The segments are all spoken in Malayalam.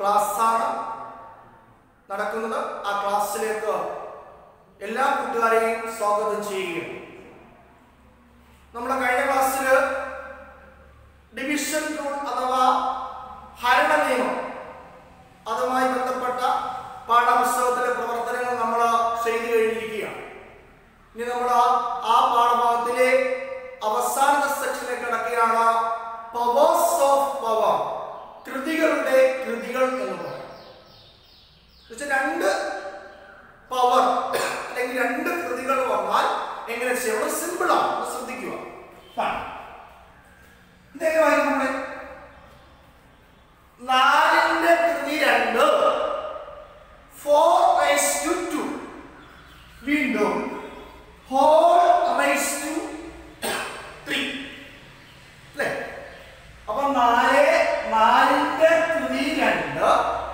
ക്ലാസ്സാണ് നടക്കുന്നത് ആ ക്ലാസ്സിലേക്ക് എല്ലാ കൂട്ടുകാരെയും സ്വാഗതം ചെയ്യുകയും നമ്മുടെ കഴിഞ്ഞ ക്ലാസ്സിൽ ഡിവിഷൻ റൂൾ അഥവാ ഹരണ നിയമം അതുമായി ബന്ധപ്പെട്ട പാഠപുസ്തകത്തിലെ പ്രവർത്തനങ്ങൾ നമ്മൾ ചെയ്തു കഴിഞ്ഞിരിക്കുകയാണ് ഇനി നമ്മൾ ആ- ആ പാഠഭാഗത്തിലെ അവസാനത്തെ സെക്ഷനിലേക്ക് കിടക്കുകയാണ് പവേഴ്സ് ഓഫ് പവർ കൃതികളുടെ കൃതികൾ എന്ന് പറയും എന്നുവെച്ചാൽ രണ്ട് പവർ അല്ലെങ്കിൽ രണ്ട് കൃതികൾ വന്നാൽ എങ്ങനെ ചെയ്യണം സിമ്പിൾ ആണ് ഒന്ന് ശ്രദ്ധിക്കുക Fine. ഇതെങ്ങനെ വായിക്കും നമ്മള് നാലിന്റെ കൃതി രണ്ട് ഫോർ റൈസ് ടു ടു വീണ്ടും ഹോൾ റൈസ് ടു ത്രീ അല്ലേ അപ്പൊ നാല് നാലിന്റെ കൃതി രണ്ട്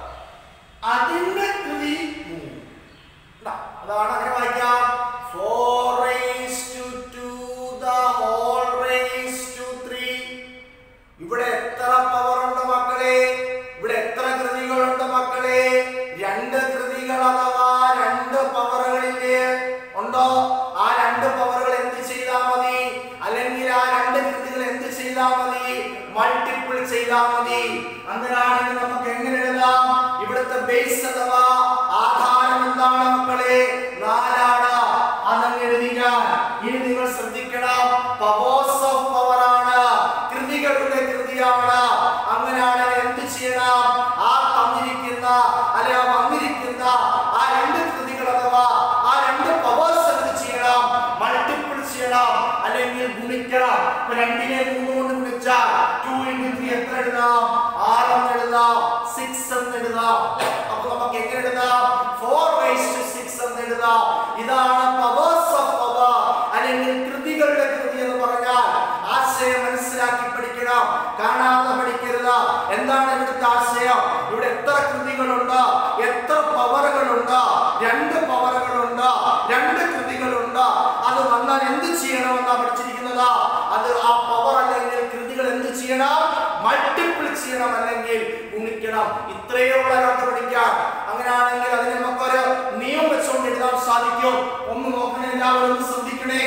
അതിന്റെ കൃതി മൂന്ന് ഇതാ, അതാണ് അങ്ങനെ വായിക്കാം four raise to two the whole raise to three ഇവിടെ എത്ര പവർ ഉണ്ട് മക്കളെ ഇവിടെ എത്ര കൃതികളുണ്ട് മക്കളെ രണ്ട് കൃതികൾ അഥവാ രണ്ട് പവറുകളില്ലേ ഉണ്ടോ ആ രണ്ട് പവറുകൾ എന്ത് ചെയ്താൽ മതി അല്ലെങ്കിൽ ആ രണ്ട് കൃതികൾ എന്ത് ചെയ്താൽ മതി മൾട്ടിപ്പിൾ ചെയ്താൽ മതി അങ്ങനെയാണെങ്കിൽ നമുക്ക് എങ്ങനെ എഴുതാം ഇവിടുത്തെ ബേസ് അഥവാ ആധാരം എന്താണ് മക്കളെ നാലാണ് അതങ്ങ് എഴുതിക്കാൻ ഇനി നിങ്ങൾ ശ്രദ്ധിക്കണം പവേഴ്സ് ഓഫ് പവർ ആണ് കൃതികളുടെ കൃതിയാണ് അങ്ങനെയാണെങ്കിൽ എന്ത് ചെയ്യണം ആ തന്നിരിക്കുന്ന അല്ലെ ആ വന്നിരിക്കുന്ന ആ രണ്ട് കൃതികൾ അഥവാ ആ രണ്ട് പവേഴ്സ് എന്ത് ചെയ്യണം മൾട്ടിപ്പിൾ ചെയ്യണം അല്ലെങ്കിൽ ഗുണിക്കണം ഇപ്പൊ രണ്ടിനെ മൂന്ന് കൊണ്ട് ഗുണിച്ചാൽ ടു ഇൻറ്റു ത്രീ എത്ര എഴുതാം ആറ് എന്ന് എഴുതാം സിക്സ് എന്ന് എഴുതാം അപ്പൊ നമുക്ക് എങ്ങനെ എഴുതാം ഫോർ റൈസ് ടു സിക്സ് എന്ന് എഴുതാം ഇതാണ് പവേഴ്സ് ഓഫ് പവർ അല്ലെങ്കിൽ കൃതികളുടെ കൃതി എന്ന് പറഞ്ഞാൽ ആശയം മനസ്സിലാക്കി പഠിക്കണം കാണാതെ പഠിക്കരുത് എന്താണ് ഇവിടുത്തെ ആശയം ഇവിടെ എത്ര കൃതികളുണ്ട് എത്ര പവറുകളുണ്ട് രണ്ട് പവറുകളുണ്ട് രണ്ട് കൃതികളുണ്ട് അത് വന്നാൽ എന്ത് ചെയ്യണമെന്നാ പഠിച്ചിരിക്കുന്നത് അത് ആ പവർ അല്ലെങ്കിൽ കൃതികൾ എന്ത് ചെയ്യണം മൾട്ടിപ്പിൾ ചെയ്യണം അല്ലെങ്കിൽ ഗുണിക്കണം ഇത്രയേ ഉള്ള കഥ പഠിക്കാം അങ്ങനെയാണെങ്കിൽ അതിന് നമുക്കൊരു നിയമം വെച്ചുകൊണ്ട് എഴുതാൻ സാധിക്കും ഒന്ന് നോക്കണേ എല്ലാവരും ഒന്ന് ശ്രദ്ധിക്കണേ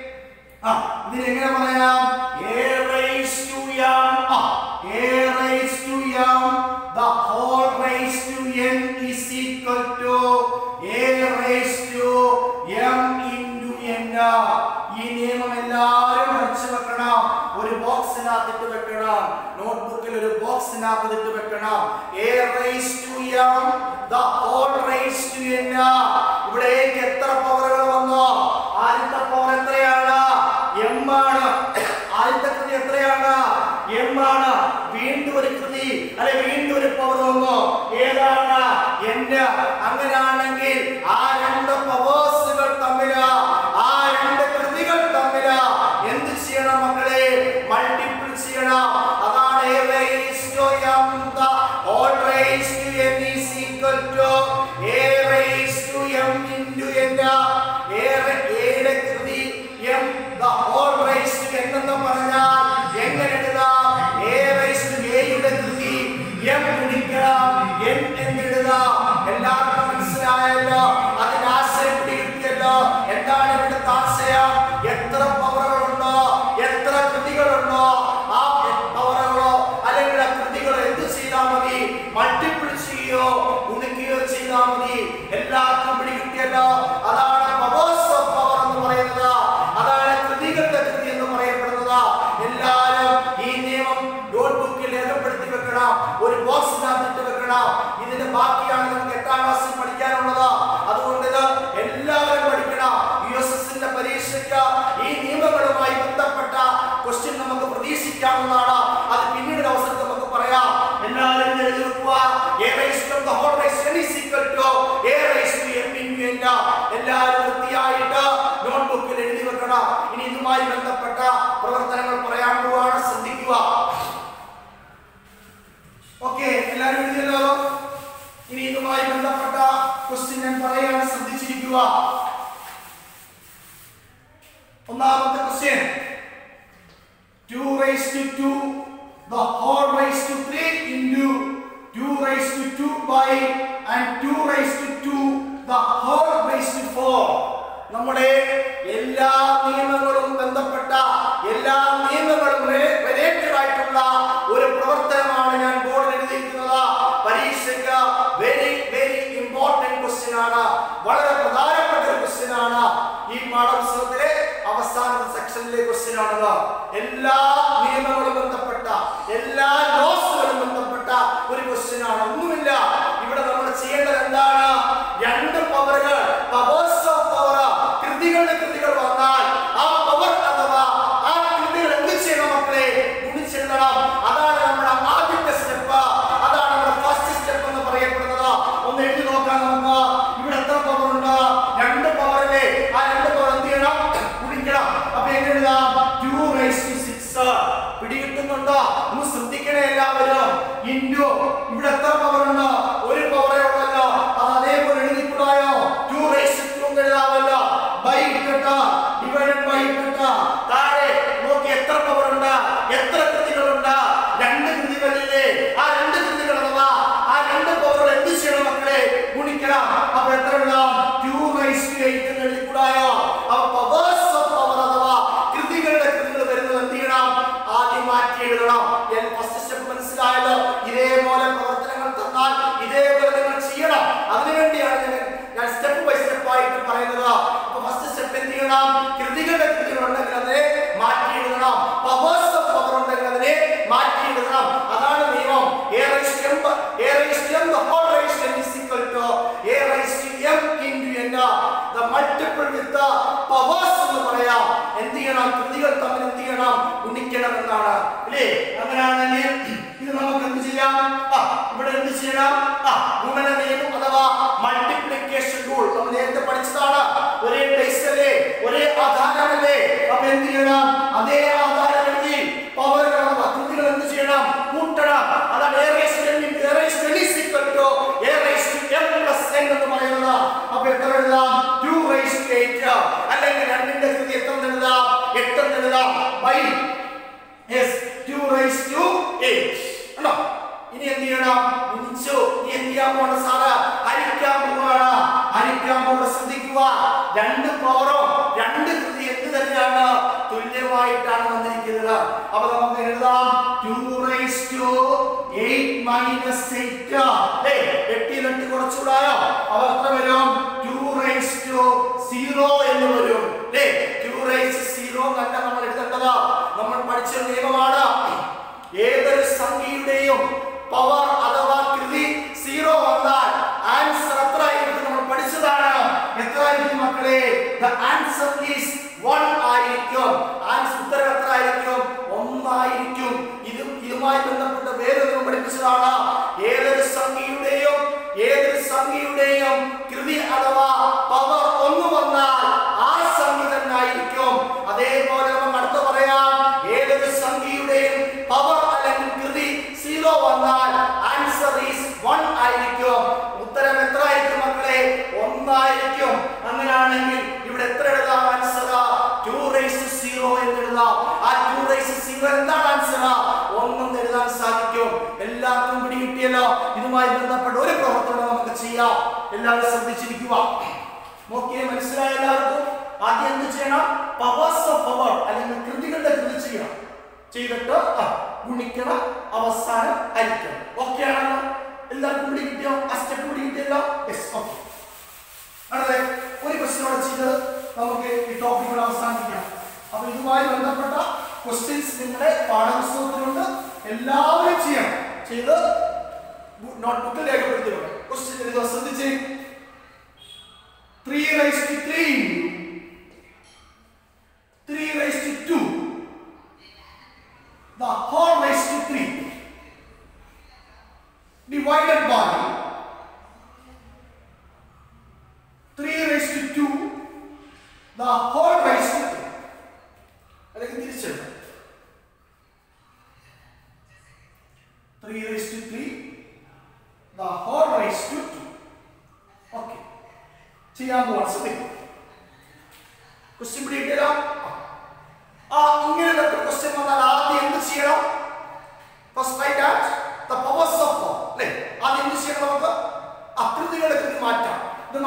ആ ഇതിന് എങ്ങനെ പറയാം a raised to m ആ a raised to m the whole raised to n is equal to a raised to m into n ഈ നിയമം എല്ലാവരും പഠിച്ചു വെക്കണം ഒരു ബോക്സിനകത്തിട്ട് വെക്കണം നോട്ട്ബുക്കിൽ ഒരു ബോക്സിനകത്ത് ഇട്ട് വെക്കണം a raised to m the whole raised to n ഇവിടേക്ക് എത്ര പവറുകൾ വന്നു ആദ്യത്തെ പവർ എത്രയാണ് എം ആണ് ആദ്യത്തെ കൃതി എത്രയാണ് എം ആണ് വീണ്ടും ഒരു കൃതി അല്ലെ വീണ്ടും ഒരു പവർ വന്നു ഏതാണ് എന്റെ അങ്ങനെയാണെങ്കിൽ ആ രണ്ട് പവേഴ്സുകൾ തമ്മില് ആ രണ്ട് കൃതികൾ തമ്മില് എന്ത് ചെയ്യണം മക്കളെ മൾട്ടിപ്പിൾ ചെയ്യണം അതാണ് A raised to m the whole raised to n is equal to A raised to m into n A യുടെ കൃതി m the whole raised to n എന്ന് പറഞ്ഞാൽ എങ്ങനെ എഴുതാം A raised to A യുടെ കൃതി m ഗുണിക്കണം n എന്ന് എഴുതാം എല്ലാവർക്കും മനസ്സിലായല്ലോ അതിന് ആശയം പിടികിട്ടിയല്ലോ എന്താണ് ഇവിടുത്തെ ആശയം എത്ര പവറുകളുണ്ടോ എത്ര കൃതികളുണ്ടോ ആ പവറുകളോ അല്ലെങ്കിൽ ആ കൃതികളോ എന്ത് ചെയ്താൽ മതി മൾട്ടിപ്പിൾ ചെയ്യുകയോ ഗുണിക്കുകയോ ചെയ്താൽ മതി എല്ലാവർക്കും പിടികിട്ടിയല്ലോ അതാണ് പവേഴ്സ് ഓഫ് പവർ എന്ന് പറയുന്നത് അതാണ് കൃതികളുടെ കൃതി എന്ന് പറയപ്പെടുന്നത് എല്ലാവരും ഈ നിയമം നോട്ട്ബുക്കിൽ രേഖപ്പെടുത്തി വെക്കണം ഒരു ബോക്സിനകത്തിട്ട് വെക്കണം ഇതിന്റെ ബാക്കിയാണ് നമുക്ക് എട്ടാം ക്ലാസ്സിൽ പഠിക്കാനുള്ളത് അതുകൊണ്ട് ഇത് എല്ലാവരും പഠിക്കണം യു എസ് എസിന്റെ പരീക്ഷയ്ക്ക് ഈ നിയമങ്ങളുമായി ബന്ധപ്പെട്ട ക്വസ്റ്റ്യൻ നമുക്ക് പ്രതീക്ഷിക്കാവുന്നതാണ് അത് പിന്നീട് ഒരു അവസരത്തിൽ നമുക്ക് പറയാം എല്ലാവരും ഇത് എഴുതി വെക്കുക A raised to the whole raised n is equal to A raised to m into n. എല്ലാവരും വൃത്തിയായിട്ട് നോട്ട്ബുക്കിൽ എഴുതി വെക്കണം ഇനി ഇതുമായി ബന്ധപ്പെട്ട പ്രവർത്തനങ്ങൾ പറയാൻ പോവാണ് ശ്രദ്ധിക്കുക ഓക്കെ എല്ലാവരും എഴുതിയല്ലോ ഇനി ഇതുമായി ബന്ധപ്പെട്ട ക്വസ്റ്റ്യൻ ഞാൻ പറയാണ് ശ്രദ്ധിച്ചിരിക്കുക ഒന്നാമത്തെ question 2 raised to 2 the whole raised to 3 into 2 raised to 2 by and 2 raised to 2 the whole raised to 4 നമ്മുടെ എല്ലാ നിയമങ്ങളും ബന്ധപ്പെട്ട എല്ലാ നിയമങ്ങളും റിലേറ്റഡ് ആയിട്ടുള്ള ഒരു പ്രവർത്തനമാണ് ഞാൻ ബോർഡിൽ എഴുതിയിരിക്കുന്നത് പരീക്ഷയ്ക്ക് വെരി വെരി ഇമ്പോർട്ടന്റ് ക്വസ്റ്റ്യൻ ആണ് വളരെ പ്രധാനപ്പെട്ട ഒരു ക്വസ്റ്റ്യൻ ആണ് ഈ പാഠപുസ്തകത്തിലെ അവസാന സെക്ഷനിലെ ക്വസ്റ്റ്യൻ ആണത് എല്ലാ നിയമങ്ങളും ബന്ധപ്പെട്ട എല്ലാ ലോസുകളും ബന്ധപ്പെട്ട ഒരു ക്വസ്റ്റ്യൻ ആണ് ഒന്നുമില്ല ഇവിടെ നമ്മൾ ചെയ്യേണ്ടത് എന്താണ് രണ്ട് പവറുകൾ പവേഴ്സ് ഓഫ് പവർ കൃതികളുടെ കൃതികൾ വന്നാൽ ആ പവർ അഥവാ ആ കൃതികൾ എന്ത് ചെയ്യണം മക്കളെ ഗുണിച്ചെഴുതണം അതാണ് നമ്മുടെ ആദ്യത്തെ സ്റ്റെപ്പ് അതാണ് നമ്മുടെ ഫസ്റ്റ് സ്റ്റെപ്പ് എന്ന് പറയപ്പെടുന്നത് ഒന്ന് എഴുതി നോക്കാം നമുക്ക് ഇവിടെ എത്ര പവർ ഉണ്ട് രണ്ട് പവറല്ലേ ആ രണ്ട് പവർ എന്ത് ചെയ്യണം ഗുണിക്കണം അപ്പൊ എങ്ങനെ എഴുതാം ടു റൈസ് ടു സിക്സ് പിടികിട്ടുന്നുണ്ടോ ഒന്ന് ശ്രദ്ധിക്കണേ എല്ലാവരും ഇൻഡു ഇവിടെ എത്ര പവർ ഉണ്ട് ഒരു പവറേ ഉള്ളല്ലോ അത് അതേപോലെ എഴുതിക്കൂടായോ ടു റൈസ് ടു എന്ന് എഴുതാമല്ലോ ബൈ ഇട്ടിട്ട് ഡിവൈഡഡ് ബൈ ഇട്ടിട്ട് താഴെ നോക്കി എത്ര പവർ ഉണ്ട് എത്ര കൃതികളുണ്ട് രണ്ട് കൃതികളില്ലേ ആ രണ്ട് കൃതികൾ അഥവാ ആ രണ്ട് പവറുകൾ എന്ത് ചെയ്യണം മക്കളെ ഗുണിക്കണം അപ്പൊ എത്ര എഴുതാം ടു റൈസ് ടു എയ്റ്റ് എന്ന് എഴുതിക്കൂടായോ അപ്പൊ പവേഴ്സ് ഓഫ് പവർ അഥവാ കൃതികളുടെ കൃതികൾ വരുന്നത് എന്ത് ചെയ്യണം ആദ്യം മാറ്റി എഴുതണം ഫസ്റ്റ് സ്റ്റെപ്പ് മനസ്സിലായല്ലോ ഇതേപോലെ പ്രവർത്തനങ്ങൾ തന്നാൽ ഇതേപോലെ നിങ്ങൾ ചെയ്യണം അതിനുവേണ്ടിയാണ് ഞാൻ ഞാൻ സ്റ്റെപ്പ് ബൈ സ്റ്റെപ്പ് ആയിട്ട് പറയുന്നത് അപ്പൊ ഫസ്റ്റ് സ്റ്റെപ്പ് എന്ത് ചെയ്യണം കൃതികളുടെ കൃതികൾ ഉണ്ടെങ്കിൽ അതിനെ മാറ്റി എഴുതണം പവേഴ്സ് ഓഫ് പവർ ഉണ്ടെങ്കിൽ അതിനെ മാറ്റി എഴുതണം അതാണ് നിയമം a raised to m a raised to m the whole raised to n is equal to a raised to m into n the multiple with the powers എന്ന് പറയാം എന്ത് ചെയ്യണം കൃതികൾ തമ്മിൽ എന്ത് ചെയ്യണം ഗുണിക്കണം എന്നാണ് അല്ലേ അങ്ങനെയാണെങ്കിൽ ഇത് നമുക്ക് എന്ത് ചെയ്യാം ആ ഇവിടെ എന്ത് ചെയ്യണം ആ ഗുണന നിയമം അഥവാ മൾട്ടിപ്ലിക്കേഷൻ റൂൾ നമ്മൾ നേരത്തെ പഠിച്ചതാണ് ഒരേ ബേസ് അല്ലേ ഒരേ ആധാരമല്ലേ അപ്പൊ എന്ത് ചെയ്യണം അതേ ആധാരം എഴുതി പവറുകൾ അഥവാ കൃതികൾ എന്ത് ചെയ്യണം കൂട്ടണം അതാണ് a raised to n into a raised to n is equal to a raised to m plus n എന്ന് പറയുന്നത് അപ്പൊ എത്ര എഴുതാം 2 raised to 8 അല്ലെങ്കിൽ രണ്ടിന്റെ കൃതി എത്ര എന്ന് എഴുതാം എട്ട് എന്ന് എഴുതാം ബൈ yes 2 raised to 8 കണ്ടോ ഇനി എന്ത് ചെയ്യണം ഗുണിച്ചു ഇനി എന്ത് ചെയ്യാൻ പോണ സാറ് ഹരിക്കാൻ പോവാണ് ഹരിക്കാൻ പോണ ശ്രദ്ധിക്കുക രണ്ട് പവറും രണ്ട് കൃതി എന്ത് തന്നെയാണ് തുല്യമായിട്ടാണ് വന്നിരിക്കുന്നത് അപ്പൊ നമുക്ക് എഴുതാം 2 raised to 8 minus 8 അല്ലേ എട്ടിൽ എട്ട് കുറച്ചുകൂടായോ അവ എത്ര വരും 2 raised to 0 എന്ന് വരും അല്ലേ 2 raised to 0 എന്നല്ല നമ്മൾ എഴുതേണ്ടത് നമ്മൾ പഠിച്ച ഒരു നിയമമാണ് ഏതൊരു സംഖ്യയുടെയും പവർ അഥവാ കൃതി സീറോ വന്നാൽ ആൻസർ എത്ര ആയിരിക്കും നമ്മൾ പഠിച്ചതാണ് എത്ര ആയിരിക്കും മക്കളെ ദ ആൻസർ ഈസ് വൺ ആയിരിക്കും ആൻസർ ഉത്തരം എത്ര ആയിരിക്കും ഒന്നായിരിക്കും ഇത് ഇതുമായി ബന്ധപ്പെട്ട് വേറെ ഒന്നും പഠിപ്പിച്ചതാണ് ഏതൊരു സംഖ്യയുടെയും ഏതൊരു സംഖ്യയുടെയും കൃതി അഥവാ പവർ ഒന്ന് വന്നാൽ ആ സംഖ്യ തന്നെ ആയിരിക്കും അതേപോലെ നമുക്ക് അടുത്ത് പറയാം ഏതൊരു സംഖ്യയുടെയും പവർ അല്ലെങ്കിൽ കൃതി സീറോ വന്നാൽ ആൻസർ ഈസ് വൺ ആയിരിക്കും ഉത്തരം എത്ര ആയിരിക്കും മക്കളെ ഒന്നായിരിക്കും അങ്ങനെയാണെങ്കിൽ ഇവിടെ എത്ര എഴുതാം ആൻസർ ടു റൈസ് സീറോ എന്ന് എഴുതാം ആ ടു റൈസ് സീറോ എന്താണ് ആൻസർ ഒന്നും എഴുതാൻ സാധിക്കും എല്ലാവർക്കും പിടി കിട്ടിയല്ലോ ഇതുമായി ബന്ധപ്പെട്ട ഒരു പ്രവർത്തനം നമുക്ക് ചെയ്യാം എല്ലാവരും ശ്രദ്ധിച്ചിരിക്കുക നോക്കിയേ മനസ്സിലായ എല്ലാവർക്കും ആദ്യം എന്ത് ചെയ്യണം പവേഴ്സ് ഓഫ് പവർ അല്ലെങ്കിൽ കൃതികളുടെ കൃതി ചെയ്യണം ചെയ്തിട്ട് ആ, ഗുണിക്കണം അവസാനം ഹരിക്കണം ഓക്കെ ആണല്ലോ എല്ലാവർക്കും പിടി കിട്ടിയോ ആ സ്റ്റെപ്പ് പിടി കിട്ടിയല്ലോ യെസ് ഓക്കെ അടുത്ത ഒരു ക്വസ്റ്റ്യനോട് ചെയ്ത് നമുക്ക് ഈ ടോപ്പിക്കുകൾ അവസാനിപ്പിക്കാം അപ്പൊ ഇതുമായി ബന്ധപ്പെട്ട ക്വസ്റ്റ്യൻസ് നിങ്ങളുടെ പാഠപുസ്തകത്തിലുണ്ട് എല്ലാവരും ചെയ്യണം ചെയ്ത് നോട്ട്ബുക്കിൽ രേഖപ്പെടുത്തിയിട്ടുണ്ട് ക്വസ്റ്റ്യൻ എഴുതുക ശ്രദ്ധിച്ച് three raise to three three raise to two the whole raised to 3 divided by 3 raised to 2 the whole raised to 3 അല്ലെങ്കിൽ തിരിച്ചെഴുതാം 3 raised to 3 the whole raised to 2 okay ചെയ്യാൻ പോവാണ് ശ്രദ്ധിക്കും ക്വസ്റ്റ്യൻ പിടിയിട്ടില്ല ആ ഇങ്ങനെ ക്വസ്റ്റ്യൻ വന്നാൽ ആദ്യം എന്ത് ചെയ്യണം first write at the powers of power അല്ലേ ആദ്യം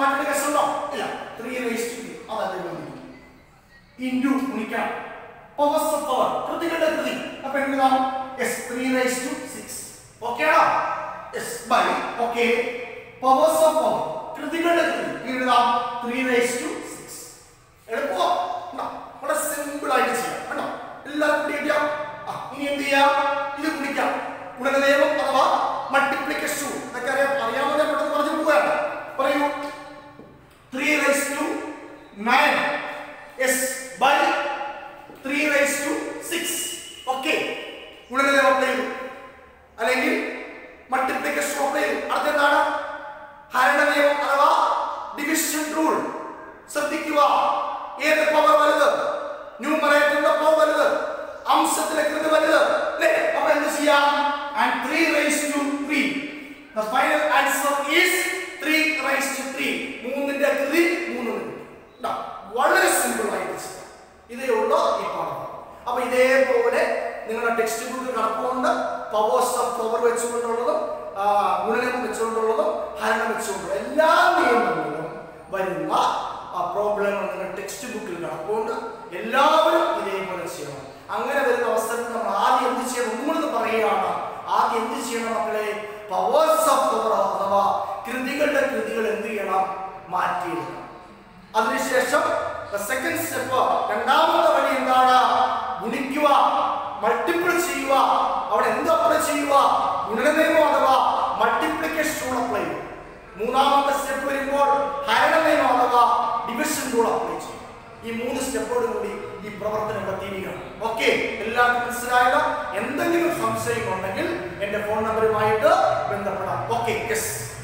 മാറ്റേണ്ട കേസുണ്ടോ ഇല്ല ത്രീ റേസ് ടു ത്രീ അതല്ലേ ഇൻറ്റു ഗുണിക്കണം പവേഴ്സ് ഓഫ് പവർ കൃതികളുടെ കൃതി അപ്പൊ എഴുതാം yes three raise to six okay ആണോ yes by okay powers of power കൃതികളുടെ കൃതി എഴുതാം ത്രീ റേസ് ടു സിക്സ് എളുപ്പമോ ഉണ്ടോ? വളരെ സിമ്പിൾ ആയിട്ട് ചെയ്യാം കണ്ടോ എല്ലാവർക്കും പിടിക്കാം ആ ഇനി എന്ത് ചെയ്യാം ഇത് ഗുണിക്കാം ഗുണന നിയമം അഥവാ മൾട്ടിപ്ലിക്കേഷൻ റൂൾ ഇതൊക്കെ അറിയാം അറിയാവുന്ന പെട്ടെന്ന് പറഞ്ഞു പോവുകയാണ് പറയൂ three raise to nine yes by three raise to six okay ഗുണന നിയമം അപ്ലൈ ചെയ്തു അല്ലെങ്കിൽ മൾട്ടിപ്ലിക്കേഷൻ അപ്ലൈ ചെയ്തു അടുത്തെന്താണ് ഹരണ നിയമം അഥവാ ഡിവിഷൻ റൂൾ ശ്രദ്ധിക്കുക ഏത് പവർ വലുത് ന്യൂമറേറ്ററിന്റെ പവർ വലുത് അംശത്തിലെ കൃതി വലുത് അല്ലേ അപ്പൊ എന്ത് ചെയ്യാം and three raise to three the final answer is three raise to three മൂന്നിന്റെ കൃതി മൂന്ന് ഇതാ, വളരെ സിമ്പിൾ ആയിട്ട് ചെയ്യാം ഇതേ ഉള്ളൂ ഈ പാഠം അപ്പൊ ഇതേപോലെ നിങ്ങളുടെ ടെക്സ്റ്റ് ബുക്ക് കണക്കുകൊണ്ട് പവേഴ്സ് ഓഫ് പവർ വെച്ചുകൊണ്ടുള്ളതും ആ, ഗുണനം വെച്ചുകൊണ്ടുള്ളതും ഹരണം വെച്ചുകൊണ്ടുള്ള എല്ലാ നിയമങ്ങളും വരുന്ന പ്രോബ്ലങ്ങൾ നിങ്ങൾ ടെക്സ്റ്റ് ബുക്കിൽ കണക്കുകൊണ്ട് എല്ലാവരും ഇതേപോലെ ചെയ്യണം അങ്ങനെ വരുന്ന അവസരത്തിൽ നമ്മൾ ആദ്യം എന്ത് ചെയ്യണം ഒന്നുകൂടെ പറയുകയാണ് ആദ്യം എന്ത് ചെയ്യണം മക്കളെ പവേഴ്സ് ഓഫ് പവർ അഥവാ കൃതികളുടെ കൃതികൾ എന്ത് ചെയ്യണം മാറ്റിയെടുക്കണം അതിനുശേഷം സെക്കൻഡ് സ്റ്റെപ്പ് രണ്ടാമത്തെ വഴി എന്താണ് ഗുണിക്കുക മൾട്ടിപ്പിൾ ചെയ്യുക അവിടെ എന്ത് അപ്ലൈ ചെയ്യുക ഗുണനനിയമം അഥവാ മൾട്ടിപ്ലിക്കേഷൻ റൂൾ അപ്ലൈ ചെയ്യും മൂന്നാമത്തെ സ്റ്റെപ്പ് വരുമ്പോൾ ഹരണനിയമം അഥവാ ഡിവിഷൻ റൂൾ അപ്ലൈ ചെയ്യും ഈ മൂന്ന് സ്റ്റെപ്പോട് കൂടി ഈ പ്രവർത്തനം ഇവിടെ തീരുകയാണ് ഓക്കെ എല്ലാവർക്കും മനസ്സിലായത് എന്തെങ്കിലും സംശയം ഉണ്ടെങ്കിൽ എന്റെ ഫോൺ നമ്പറുമായിട്ട് ബന്ധപ്പെടാം ഓക്കെ യെസ്